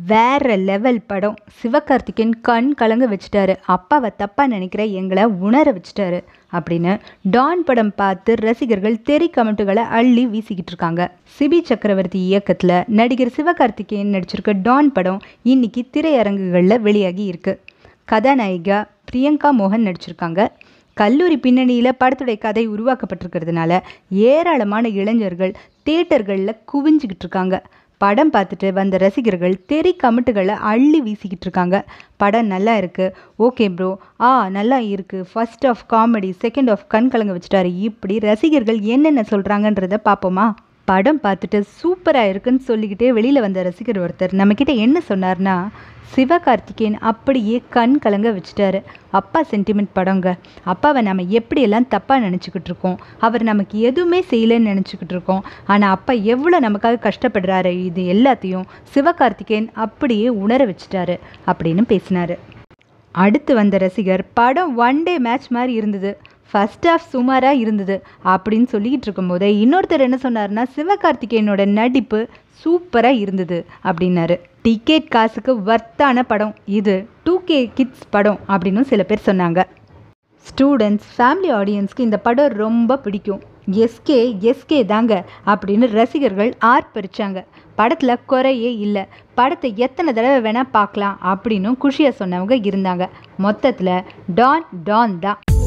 வேற லெவல் படம் சிவகார்த்திகேயன் கண் கலங்க வச்சுட்டாரு அப்பாவை தப்பாக நினைக்கிற எங்களை உணர வச்சுட்டாரு அப்படின்னு டான் படம் பார்த்து ரசிகர்கள் தெறி கமெண்ட்டுகளை அள்ளி வீசிக்கிட்டு இருக்காங்க சிபி சக்கரவர்த்தி இயக்கத்தில் நடிகர் சிவகார்த்திகேயன் நடிச்சிருக்க டான் படம் இன்னைக்கு திரையரங்குகளில் வெளியாகி இருக்கு கதாநாயகியா பிரியங்கா மோகன் நடிச்சிருக்காங்க கல்லூரி பின்னணியில் படத்துடைய கதை உருவாக்கப்பட்டிருக்கிறதுனால ஏராளமான இளைஞர்கள் தியேட்டர்களில் குவிஞ்சிக்கிட்டு இருக்காங்க படம் பார்த்துட்டு வந்த ரசிகர்கள் தெறி கமெண்ட்டுகளை அள்ளி வீசிக்கிட்டு இருக்காங்க படம் நல்லா இருக்குது ஓகே ப்ரோ ஆ நல்லா இருக்குது first half comedy second half கண் கலங்க வச்சுட்டாரு இப்படி ரசிகர்கள் என்னென்ன சொல்கிறாங்கன்றத பார்ப்போமா படம் பார்த்துட்டு சூப்பராக இருக்குன்னு சொல்லிக்கிட்டே வெளியில் வந்த ரசிகர் ஒருத்தர் நம்மக்கிட்ட என்ன சொன்னார்னா சிவகார்த்திகேயன் அப்படியே கண் கலங்க வச்சுட்டாரு அப்பா சென்டிமெண்ட் படங்க அப்பாவை நம்ம எப்படியெல்லாம் தப்பாக நினச்சிக்கிட்டு இருக்கோம் அவர் நமக்கு எதுவுமே செய்யலைன்னு நினச்சிக்கிட்டு இருக்கோம் ஆனால் அப்பா எவ்வளோ நமக்காக கஷ்டப்படுறாரு இது எல்லாத்தையும் சிவகார்த்திகேயன் அப்படியே உணர வச்சுட்டாரு அப்படின்னு பேசினாரு அடுத்து வந்த ரசிகர் படம் ஒன் டே மேட்ச் மாதிரி இருந்தது ஃபர்ஸ்ட் ஆஃப் சுமாராக இருந்தது அப்படின்னு சொல்லிக்கிட்டு இருக்கும்போதே இன்னொருத்தர் என்ன சொன்னார்னா சிவகார்த்திகேயனோட நடிப்பு சூப்பராக இருந்தது அப்படின்னாரு டிக்கெட் காசுக்கு வர்த்தான படம் இது டூ கே கிட்ஸ் படம் அப்படின்னு சில பேர் சொன்னாங்க ஸ்டூடெண்ட்ஸ் ஃபேமிலி ஆடியன்ஸ்க்கு இந்த படம் ரொம்ப பிடிக்கும் எஸ்கே எஸ்கே தாங்க அப்படின்னு ரசிகர்கள் ஆர்ப்பரிச்சாங்க படத்தில் குறையே இல்லை படத்தை எத்தனை தடவை வேணால் பார்க்கலாம் அப்படின்னும் குஷியாக சொன்னவங்க இருந்தாங்க மொத்தத்தில் டான் டான் தான்